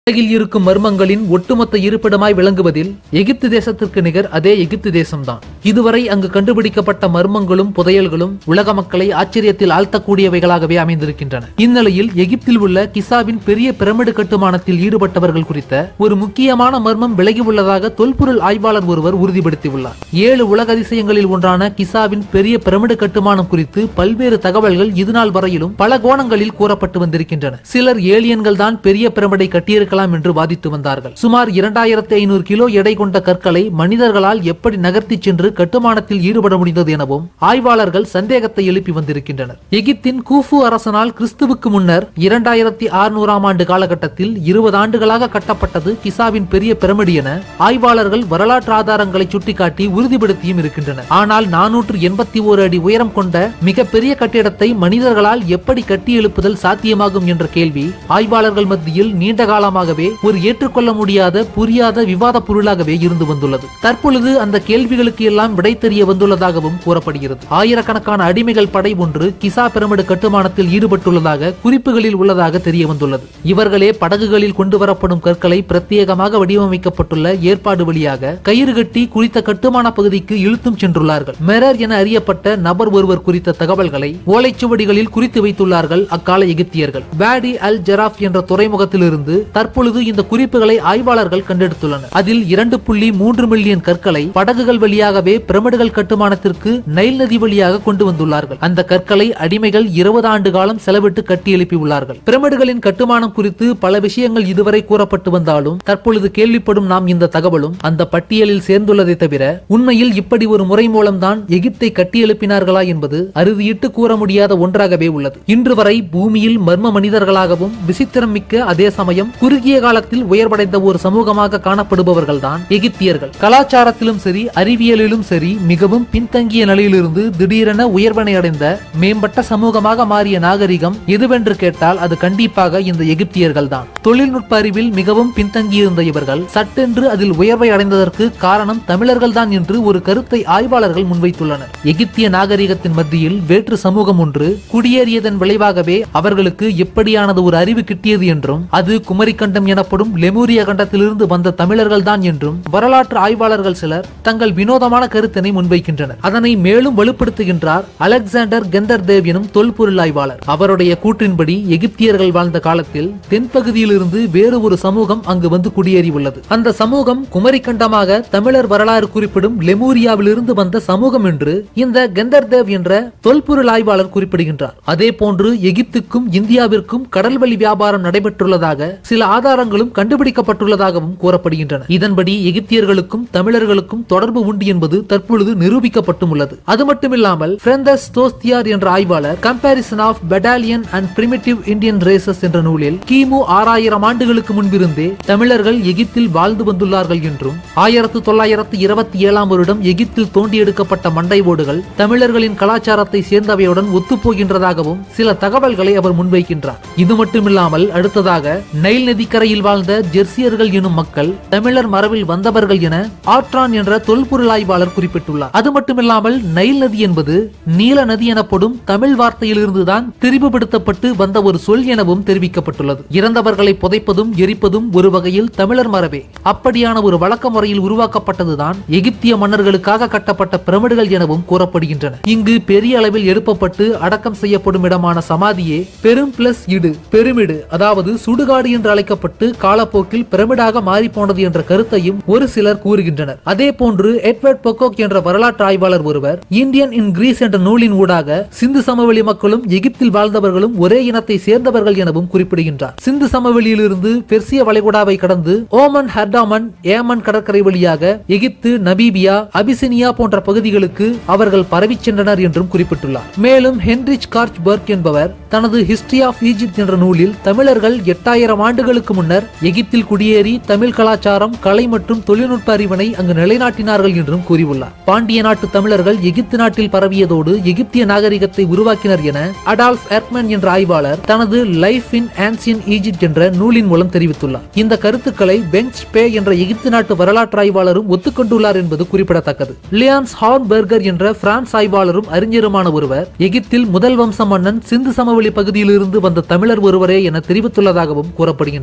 உலகில் இருக்கும் மர்மங்களின் ஒட்டுமொத்த இருப்பிடமாய் விளங்குவதில் எகிப்து தேசத்திற்கு நிகர் அதே எகிப்து தேசம்தான் இதுவரை அங்கு கண்டுபிடிக்கப்பட்ட மர்மங்களும் புதையல்களும் உலக மக்களை ஆச்சரியத்தில் ஆழ்த்தக்கூடியவைகளாகவே அமைந்திருக்கின்றன இந்நிலையில் எகிப்தில் உள்ள கிசாவின் பெரிய பிரமிடு கட்டுமானத்தில் ஈடுபட்டவர்கள் குறித்த ஒரு முக்கியமான மர்மம் விலகி உள்ளதாக தொல்பொருள் ஆய்வாளர் ஒருவர் உறுதிப்படுத்தியுள்ளார் ஏழு உலக அதிசயங்களில் ஒன்றான கிசாவின் பெரிய பிரமிடு கட்டுமானம் குறித்து பல்வேறு தகவல்கள் இதுநாள் வரையிலும் பல கோணங்களில் கூறப்பட்டு வந்திருக்கின்றன சிலர் ஏலியன்கள் தான் பெரிய பிரமிடை கட்டியிருக்கலாம் என்று வாதிட்டு வந்தார்கள் சுமார் இரண்டாயிரத்தி ஐநூறு கிலோ எடை கொண்ட கற்களை மனிதர்களால் எப்படி நகர்த்தி சென்று கட்டுமானத்தில் ஈடுபட முடிந்தது எனவும் ஆய்வாளர்கள் சந்தேகத்தை எழுப்பி வந்திருக்கின்றனர் எகிப்தின் கூஃபு அரசனால் கிறிஸ்துவுக்கு முன்னர் இரண்டாயிரத்தி அறுநூறாம் ஆண்டு காலகட்டத்தில் இருபது ஆண்டுகளாக கட்டப்பட்டது கிசாவின் பெரிய பிரமிடு என ஆய்வாளர்கள் வரலாற்று ஆதாரங்களை சுட்டிக்காட்டி உறுதிப்படுத்தியும் இருக்கின்றனர் ஆனால் நானூற்று எண்பத்தி ஓரு அடி உயரம் கொண்ட மிகப்பெரிய கட்டிடத்தை மனிதர்களால் எப்படி கட்டி எழுப்புதல் சாத்தியமாகும் என்ற கேள்வி ஆய்வாளர்கள் மத்தியில் நீண்ட காலமாகவே ஒரு ஏற்றுக்கொள்ள முடியாத புரியாத விவாத பொருளாகவே இருந்து வந்துள்ளது தற்பொழுது அந்த கேள்விகளுக்கு எல்லாம் விடை தெரிய வந்துள்ளதாகவும் கூறப்படுகிறது ஆயிரக்கணக்கான அடிமைகள் படை ஒன்று கிசா பிரமிடு கட்டுமானத்தில் ஈடுபட்டுள்ளதாக குறிப்புகளில் உள்ளதாக தெரிய வந்துள்ளது இவர்களே படகுகளில் கொண்டு வரப்படும் கற்களை பிரத்யேகமாக வடிவமைக்கப்பட்டுள்ள ஏற்பாடு வழியாக கயிறு கட்டி குறித்த கட்டுமான பகுதிக்கு இழுத்தும் சென்றுள்ளார்கள் மெரர் என அறியப்பட்ட நபர் ஒருவர் குறித்த தகவல்களை ஓலைச்சுவடிகளில் குறித்து வைத்துள்ளார்கள் அக்கால எகிப்தியர்கள் வாடி அல் ஜெராப் என்ற துறைமுகத்திலிருந்து தற்பொழுது இந்த குறிப்புகளை ஆய்வாளர்கள் கண்டெடுத்துள்ளனர் அதில் இரண்டு புள்ளி மூன்று மில்லியன் கற்களை படகுகள் வழியாகவே பிரமிடுகள் கட்டுமானத்திற்கு நைல் நதி வழியாக கொண்டு வந்துள்ளார்கள் அந்த கற்களை அடிமைகள் இருபது ஆண்டு காலம் செலவிட்டு கட்டி எழுப்பியுள்ளார்கள் பிரமிடுகளின் கட்டுமானம் குறித்து பல விஷயங்கள் இதுவரை கூறப்பட்டு வந்தாலும் தற்பொழுது கேள்விப்படும் நாம் இந்த தகவலும் அந்த பட்டியலில் சேர்ந்துள்ளதை தவிர உண்மையில் இப்படி ஒரு முறை மூலம்தான் எகிப்தை கட்டி எழுப்பினார்களா என்பது அறுதியிட்டு கூற முடியாத ஒன்றாகவே உள்ளது இன்று வரை பூமியில் மர்ம மனிதர்களாகவும் விசித்திரம் மிக்க அதே சமயம் குறுகிய காலத்தில் உயர்வடைந்த ஒரு சமூகமாக காணப்படுபவர்கள்தான் எகிப்தியர்கள் கலாச்சாரத்திலும் சரி அறிவியலிலும் சரி மிகவும் பின்தங்கிய நிலையிலிருந்து திடீரென உயர்வனை அடைந்த மேம்பட்ட சமூகமாக மாறிய நாகரிகம் எதுவென்று கேட்டால் அது கண்டிப்பாக இந்த எகிப்தியர்கள் தான் தொழில்நுட்ப அறிவில் மிகவும் பின்தங்கியிருந்த இவர்கள் சட்டென்று அதில் உயர்வை அடைந்ததற்கு காரணம் தமிழர்கள் தான் என்று ஒரு கருத்தை ஆய்வாளர்கள் முன்வைத்துள்ளனர் எகிப்திய நாகரிகத்தின் மத்தியில் வேற்று சமூகம் ஒன்று குடியேறியதன் விளைவாகவே அவர்களுக்கு எப்படியானது ஒரு அறிவு கிட்டியது என்றும் அது குமரிக்கண்டம் எனப்படும் லெமூரிய கண்டத்திலிருந்து வந்த தமிழர்கள் தான் என்றும் வரலாற்று ஆய்வாளர்கள் சிலர் தங்கள் வினோதமான கருத்தினை முன்வைக்கின்றனர் அதனை மேலும் வலுப்படுத்துகின்றார் அலெக்சாண்டர் கெந்தர் தேவ் எனும் தொல்பொருள் ஆய்வாளர் அவருடைய கூற்றின்படி எகிப்தியர்கள் வாழ்ந்த காலத்தில் தென்பகுதியிலிருந்து வேறு ஒரு சமூகம் அங்கு வந்து குடியேறி உள்ளது அந்த சமூகம் குமரிக்கண்டமாக தமிழர் வரலாறு குறிப்பிடும் லெமூரியாவிலிருந்து வந்த சமூகம் என்று இந்த கெந்தர்தேவ் என்ற தொல்பொருள் ஆய்வாளர் குறிப்பிடுகின்றார் அதே போன்று எகிப்துக்கும் இந்தியாவிற்கும் கடல்வழி வியாபாரம் நடைபெற்றுள்ளதாக சில ஆதாரங்களும் கண்டுபிடிக்கப்பட்டுள்ளதாகவும் கூறப்படுகின்றன இதன்படி எகிப்தியர்களுக்கும் தமிழர்களுக்கும் தொடர்பு உண்டு என்பது தற்பொழுது நிரூபிக்கப்பட்டும் உள்ளது அது மட்டுமில்லாமல் பிரெந்தஸ் தோஸ்தியார் என்ற ஆய்வாளர் comparison of battalion and primitive Indian races என்ற நூலில் கிமு ஆறாயிரம் ஆண்டுகளுக்கு முன்பிருந்தே தமிழர்கள் எகிப்தில் வாழ்ந்து வந்துள்ளார்கள் என்றும் ஆயிரத்து தொள்ளாயிரத்து இருபத்தி ஏழாம் வருடம் எகிப்தில் தோண்டி எடுக்கப்பட்ட மண்டை ஓடுகள் தமிழர்களின் கலாச்சாரத்தை சேர்ந்தவையுடன் ஒத்துப்போகின்றதாகவும் சில தகவல்களை அவர் முன்வைக்கின்றார் இது மட்டுமில்லாமல் அடுத்ததாக நைல் நதிக்கரையில் வாழ்ந்த ஜெர்சியர்கள் எனும் மக்கள் தமிழர் மரபில் வந்தவர்கள் என ஆற்றான் என்ற தொல்பொருள் ஆய்வாளர் குறிப்பிட்டுள்ளார் அது மட்டுமில்லாமல் நைல் நதி என்பது நீல நதி எனப்படும் தமிழ் வார்த்தையிலிருந்துதான் திரிவுபடுத்தப்பட்டு வந்த ஒரு சொல் எனவும் தெரிவிக்கப்பட்டுள்ளது இறந்தவர்களை புதைப்பதும் எரிப்பதும் ஒரு வகையில் தமிழர் மரபே அப்படியான ஒரு வழக்க முறையில் உருவாக்கப்பட்டதுதான் எகிப்திய மன்னர்களுக்காக கட்டப்பட்ட பிரமிடுகள் எனவும் கூறப்படுகின்றன இங்கு பெரிய அளவில் எழுப்பப்பட்டு அடக்கம் செய்யப்படும் இடமான சமாதியே பெரும் பிளஸ் இடு பெருமிடு அதாவது சுடுகாடு என்று அழைக்கப்பட்டு காலப்போக்கில் பிரமிடாக மாறி போனது என்ற கருத்தையும் ஒரு சிலர் கூறுகின்றனர் அதே போன்று எட்வர்ட் பொக்கோக் என்ற வரலாற்று ஆய்வாளர் ஒருவர் இந்தியன் இன் கிரீஸ் என்ற நூலின் ஊடாக சிந்து சமவெளி மக்களும் எகிப்தில் வாழ்ந்தவர்களும் ஒரே இனத்தை சேர்ந்தவர்கள் எனவும் குறிப்பிடுகின்றார் சிந்து சமவெளியிலிருந்து பெர்சிய வளைகுடாவை கடந்து ஓமன் ஹர்டாமன் ஏமன் கடற்கரை வழியாக எகிப்து நபீபியா அபிசினியா போன்ற பகுதிகளுக்கு அவர்கள் பரவிச் சென்றனர் என்றும் குறிப்பிட்டுள்ளார் மேலும் ஹென்ரிச் கார்ச்பர்க் என்பவர் தனது ஹிஸ்டரி ஆஃப் ஈஜிப்ட் என்ற நூலில் தமிழர்கள் எட்டாயிரம் ஆண்டுகளுக்கு முன்னர் எகிப்தில் குடியேறி தமிழ் கலாச்சாரம் கலை மற்றும் தொழில்நுட்ப அறிவினை அங்கு நிலைநாட்டினார்கள் என்றும் கூறியுள்ளார் பாண்டிய நாட்டு தமிழர்கள் எகிப்து நாட்டில் பரவியதோடு எகிப்திய நாகரிகத்தை உருவாக்கினர் என அடால்ஃப் எர்க்மன் என்ற ஆய்வாளர் தனது லைஃப் இன் ஆன்சியன் ஈஜிப்ட் என்ற நூலின் மூலம் தெரிவித்துள்ளார் இந்த கருத்துக்களை பெங்ச் பே என்ற எகிப்து நாட்டு வரலாற்று ஆய்வாளரும் ஒத்துக்கொண்டுள்ளார் என்பது குறிப்பிடத்தக்கது லியான்ஸ் ஹார்ன்பெர்கர் என்ற பிரான்ஸ் ஆய்வாளரும் அறிஞருமான ஒருவர் எகிப்தில் முதல் வம்ச மன்னன் சிந்து சமவெளி பகுதியிலிருந்து வந்த தமிழர் ஒருவரே என தெரிவித்துள்ளதாகவும் கூறப்படுகின்றது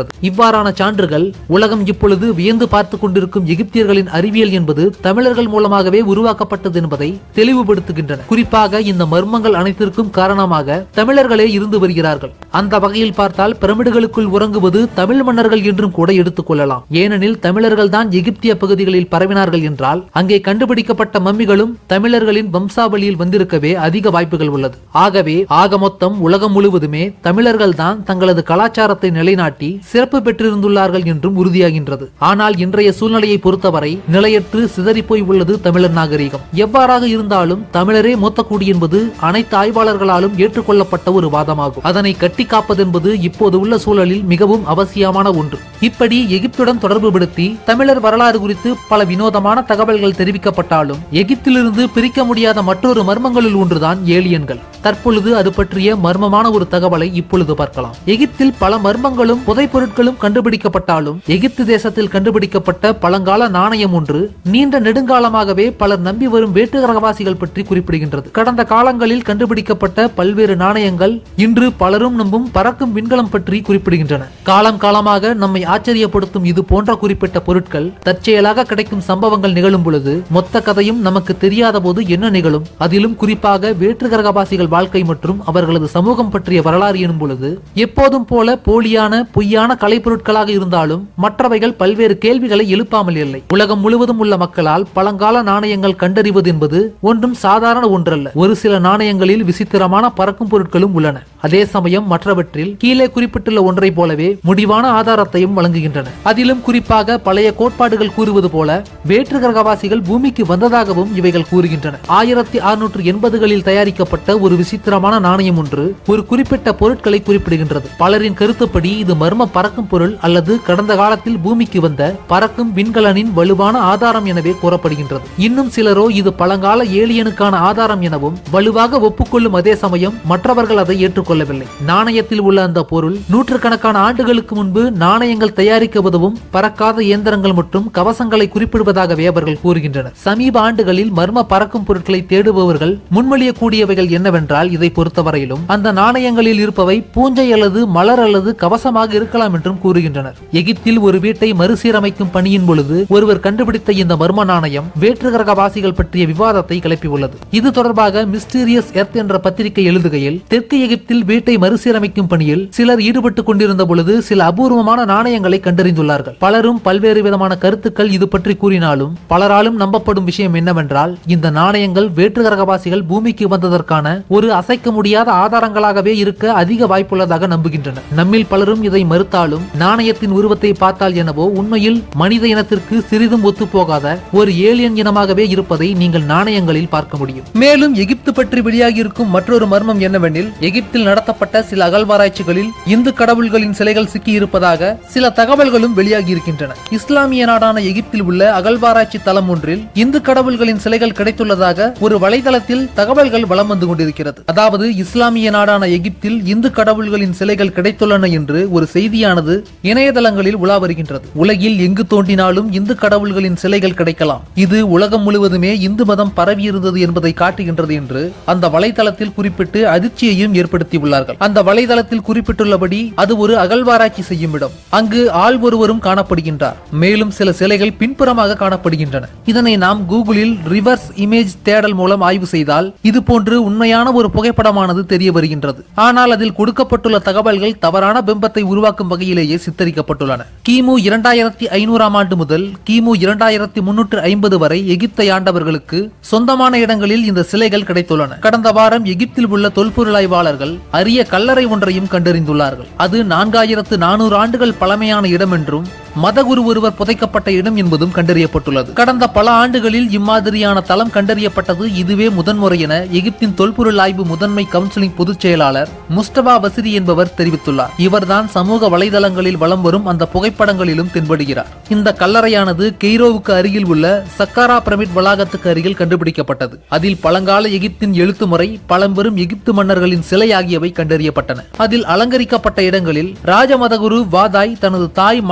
கூறுகின்றது இவ்வாறான சான்றுகள் உலகம் இப்பொழுது வியந்து பார்த்து கொண்டிருக்கும் எகிப்தியர்களின் அறிவியல் என்பது தமிழர்கள் மூலமாகவே உருவாக்கப்பட்டது என்பதை தெளிவுபடுத்துகின்றன குறிப்பாக இந்த மர்மங்கள் அனைத்திற்கும் காரணமாக தமிழர்களே இருந்து வருகிறார்கள் அந்த வகையில் பார்த்தால் பிரமிடுகளுக்குள் உறங்குவது தமிழ் மன்னர்கள் என்றும் கூட எடுத்துக் கொள்ளலாம் ஏனெனில் தமிழர்கள் தான் எகிப்திய பகுதிகளில் பரவினார்கள் என்றால் அங்கே கண்டுபிடிக்கப்பட்ட மம்மிகளும் தமிழர்களின் வம்சாவளியில் வந்திருக்கவே அதிக வாய்ப்புகள் உள்ளது ஆகவே ஆக மொத்தம் உலகம் முழுவதுமே தமிழர்கள் தான் தங்களது கலாச்சாரத்தை நிலைநாட்டி சிறப்பு பெற்றிருந்துள்ளார்கள் என்றும் உறுதியாகின்றது ஆனால் இன்றைய சூழ்நிலையை பொறுத்தவரை நிலையற்று சிதறிப்போய் உள்ளது தமிழர் நாகரிகம் எவ்வாறாக இருந்தாலும் தமிழரே மூத்தக்குடி என்பது அனைத்து ஆய்வாளர்களாலும் ஏற்றுக்கொள்ளப்பட்ட ஒரு வாதமாகும் அதனை கட்டி காப்பதென்பது இப்போது உள்ள சூழலில் மிகவும் அவசியமான ஒன்று இப்படி எகிப்துடன் தொடர்புபடுத்தி தமிழர் வரலாறு குறித்து பல வினோதமான தகவல்கள் தெரிவிக்கப்பட்டாலும் எகிப்திலிருந்து பிரிக்க முடியாத மற்றொரு மர்மங்களில் ஒன்றுதான் ஏலியன்கள் தற்பொழுது அது பற்றிய மர்மமான ஒரு தகவலை இப்பொழுது பார்க்கலாம் எகிப்தில் பல மர்மங்களும் புதைப்பொருட்களும் கண்டுபிடிக்கப்பட்டாலும் எகிப்து தேசத்தில் கண்டுபிடிக்கப்பட்ட பழங்கால நாணயம் ஒன்று நீண்ட நெடுங்காலமாகவே பலர் நம்பி வரும் வேட்டுகிரகவாசிகள் பற்றி குறிப்பிடுகின்றது கடந்த காலங்களில் கண்டுபிடிக்கப்பட்ட பல்வேறு நாணயங்கள் இன்று பலரும் நம்பும் பறக்கும் விண்கலம் பற்றி குறிப்பிடுகின்றன காலம் காலமாக நம்மை ஆச்சரியப்படுத்தும் இது போன்ற குறிப்பிட்ட பொருட்கள் தற்செயலாக கிடைக்கும் சம்பவங்கள் நிகழும் பொழுது மொத்த கதையும் நமக்கு தெரியாத போது என்ன நிகழும் அதிலும் குறிப்பாக வேற்றுகிரகவாசிகள் வாழ்க்கை மற்றும் அவர்களது சமூகம் பற்றிய வரலாறு எனும் பொழுது எப்போதும் போல போலியான பொய்யான கலைப்பொருட்களாக இருந்தாலும் மற்றவைகள் பல்வேறு கேள்விகளை எழுப்பாமல் இல்லை உலகம் முழுவதும் உள்ள மக்களால் பழங்கால நாணயங்கள் கண்டறிவது என்பது ஒன்றும் சாதாரண ஒன்றல்ல ஒரு சில நாணயங்களில் விசித்திரமான பறக்கும் பொருட்களும் உள்ளன அதே சமயம் மற்றவற்றில் கீழே குறிப்பிட்டுள்ள ஒன்றை போலவே முடிவான ஆதாரத்தையும் வழங்குகின்றன அதிலும் குறிப்பாக பழைய கோட்பாடுகள் கூறுவது போல வேற்று கிரகவாசிகள் பூமிக்கு வந்ததாகவும் இவைகள் கூறுகின்றன ஆயிரத்தி அறுநூற்று எண்பதுகளில் தயாரிக்கப்பட்ட ஒரு விசித்திரமான நாணயம் ஒன்று ஒரு குறிப்பிட்ட பொருட்களை குறிப்பிடுகின்றது பலரின் கருத்துப்படி இது மர்ம பறக்கும் பொருள் அல்லது கடந்த காலத்தில் பூமிக்கு வந்த பறக்கும் விண்கலனின் வலுவான ஆதாரம் எனவே கூறப்படுகின்றது இன்னும் சிலரோ இது பழங்கால ஏலியனுக்கான ஆதாரம் எனவும் வலுவாக ஒப்புக்கொள்ளும் அதே சமயம் மற்றவர்கள் அதை ஏற்றுக்கொள்ளவில்லை நாணயத்தில் உள்ள அந்த பொருள் நூற்றுக்கணக்கான ஆண்டுகளுக்கு முன்பு நாணயங்கள் தயாரிக்க உதவும் பறக்காத இயந்திரங்கள் மற்றும் கவசங்களை குறிப்பிடுவதாகவே அவர்கள் கூறுகின்றனர் சமீப ஆண்டுகளில் மர்ம பறக்கும் பொருட்களை தேடுபவர்கள் முன்மொழியக்கூடியவைகள் என்னவென்றால் இதை பொறுத்தவரையிலும் அந்த நாணயங்களில் இருப்பவை பூஞ்சை அல்லது மலர் அல்லது கவசமாக இருக்கலாம் என்றும் கூறுகின்றனர் எகிப்தில் ஒரு வீட்டை மறுசீரமைக்கும் பணியின் பொழுது ஒருவர் கண்டுபிடித்த இந்த மர்ம நாணயம் வேற்றுகிரகவாசிகள் பற்றிய விவாதத்தை கிளப்பியுள்ளது இது தொடர்பாக மிஸ்டீரியஸ் எர்த் என்ற பத்திரிகை எழுதுகையில் தெற்கு எகிப்தில் வீட்டை மறுசீரமைக்கும் பணியில் சிலர் ஈடுபட்டுக் கொண்டிருந்த பொழுது சில அபூர்வமான நாணயங்களை கண்டறிந்துள்ளார்கள் பலரும் பல்வேறு விதமான கருத்துக்கள் இது பற்றி கூறினாலும் பலராலும் நம்பப்படும் விஷயம் என்னவென்றால் இந்த நாணயங்கள் வேற்றுகிரகவாசிகள் பூமிக்கு வந்ததற்கான ஒரு அசைக்க முடியாத ஆதாரங்களாகவே இருக்க அதிக வாய்ப்புள்ளதாக நம்புகின்றனர் நம்மில் பலரும் இதை மறுத்தாலும் நாணயத்தின் உருவத்தை பார்த்தால் எனவோ உண்மையில் மனித இனத்திற்கு சிறிதும் ஒத்துப்போகாத ஒரு ஏலியன் இனமாகவே இருப்பதை நீங்கள் நாணயங்களில் பார்க்க முடியும் மேலும் எகிப்து பற்றி வெளியாகி இருக்கும் மற்றொரு மர்மம் என்னவெனில் எகிப்தில் நடத்தப்பட்ட சில அகழ்வாராய்ச்சிகளில் இந்து கடவுள்களின் சிலைகள் சிக்கி இருப்பதாக சில தகவல்களும் வெளியாகி இருக்கின்றன இஸ்லாமிய நாடான எகிப்தில் உள்ள அகழ்வாராய்ச்சி தளம் ஒன்றில் இந்து கடவுள்களின் சிலைகள் கிடைத்துள்ளதாக ஒரு வலைதளத்தில் தகவல்கள் வலம் வந்து கொண்டிருக்கிறது அதாவது இஸ்லாமிய நாடான எகிப்தில் இந்து கடவுள்களின் சிலைகள் கிடைத்துள்ளன என்று ஒரு செய்தியானது இணையதளங்களில் உலா வருகின்றது உலகில் எங்கு தோன்றினாலும் இந்து கடவுள்களின் சிலைகள் கிடைக்கலாம் இது உலகம் முழுவதுமே இந்து மதம் பரவி இருந்தது என்பதை காட்டுகின்றது என்று அந்த வலைதளத்தில் குறிப்பிட்டு அதிர்ச்சியையும் ஏற்படுத்தியுள்ளார்கள் அந்த வலைதளத்தில் குறிப்பிட்டுள்ளபடி அது ஒரு அகழ்வாராய்ச்சி செய்யும் இடம் அங்கு ஆள் ஒருவரும் காணப்படுகின்றார் மேலும் சில சிலைகள் பின்புறமாக காணப்படுகின்றன இதனை நாம் கூகுளில் ரிவர்ஸ் இமேஜ் தேடல் மூலம் ஆய்வு செய்தால் இது போன்று உண்மையான ஒரு புகைப்படமானது தெரிய வருகின்றது ஆனால் அதில் கொடுக்கப்பட்டுள்ள தகவல்கள் தவறான பிம்பத்தை உருவாக்கும் வகையிலேயே சித்தரிக்கப்பட்டுள்ளன கிமு இரண்டாயிரத்தி ஐநூறாம் ஆண்டு முதல் கிமு இரண்டாயிரத்தி முன்னூற்று ஐம்பது வரை எகிப்தை ஆண்டவர்களுக்கு சொந்தமான இடங்களில் இந்த சிலைகள் கிடைத்துள்ளன கடந்த வாரம் எகிப்தில் உள்ள தொல்பொருள் ஆய்வாளர்கள் அரிய கல்லறை ஒன்றையும் கண்டறிந்துள்ளார்கள் அது நான்காயிரத்து நானூறு ஆண்டுகள் பழமையான இடம் என்றும் மதகுரு ஒருவர் புதைக்கப்பட்ட இடம் என்பதும் கண்டறியப்பட்டுள்ளது கடந்த பல ஆண்டுகளில் இம்மாதிரியான தளம் கண்டறியப்பட்டது இதுவே முதன்முறை என எகிப்தின் தொல்பொருள் ஆய்வு முதன்மை கவுன்சிலிங் பொதுச் செயலாளர் முஸ்டபா வசிரி என்பவர் தெரிவித்துள்ளார் இவர்தான் சமூக வலைதளங்களில் வலம் வரும் அந்த புகைப்படங்களிலும் தென்படுகிறார் இந்த கல்லறையானது கெய்ரோவுக்கு அருகில் உள்ள சக்காரா பிரமிட் வளாகத்துக்கு அருகில் கண்டுபிடிக்கப்பட்டது அதில் பழங்கால எகிப்தின் எழுத்து முறை பழம்பெரும் எகிப்து மன்னர்களின் சிலை ஆகியவை கண்டறியப்பட்டன அதில் அலங்கரிக்கப்பட்ட இடங்களில் ராஜமதகுரு வாதாய் தனது தாய் மனைவி மற்றும்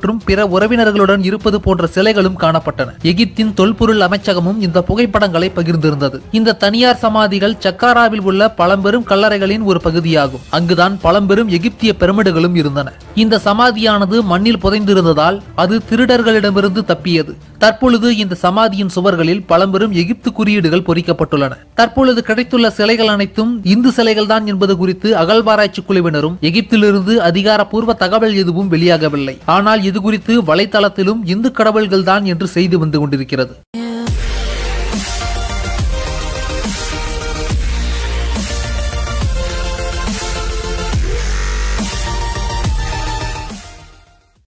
மற்றும் பிற உறவினர்களுடன் இருப்பது போன்ற சிலைகளும் காணப்பட்டன எகிப்தின் தொல்பொருள் அமைச்சகமும் இந்த புகைப்படங்களை பகிர்ந்திருந்தது இந்த தனியார் சமாதிகள் சக்காராவில் உள்ள பழம்பெரும் கல்லறைகளின் ஒரு பகுதியாகும் அங்குதான் பழம்பெரும் எகிப்திய பிரமிடுகளும் இருந்தன இந்த சமாதியானது மண்ணில் புதைந்திருந்ததால் அது திருடர்களிடமிருந்து தப்பியது தற்பொழுது இந்த சமாதியின் சுவர்களில் பழம்பெரும் எகிப்து குறியீடுகள் பொறிக்கப்பட்டுள்ளன தற்பொழுது கிடைத்துள்ள சிலைகள் அனைத்தும் இந்து சிலைகள் தான் என்பது குறித்து அகழ்வாராய்ச்சி குழுவினரும் எகிப்திலிருந்து அதிகாரப்பூர்வ தகவல் எதுவும் வெளியாகவில்லை ஆனால் இது குறித்து வலைத்தளத்திலும் இந்து கடவுள்கள் தான் என்று செய்தி வந்து கொண்டிருக்கிறது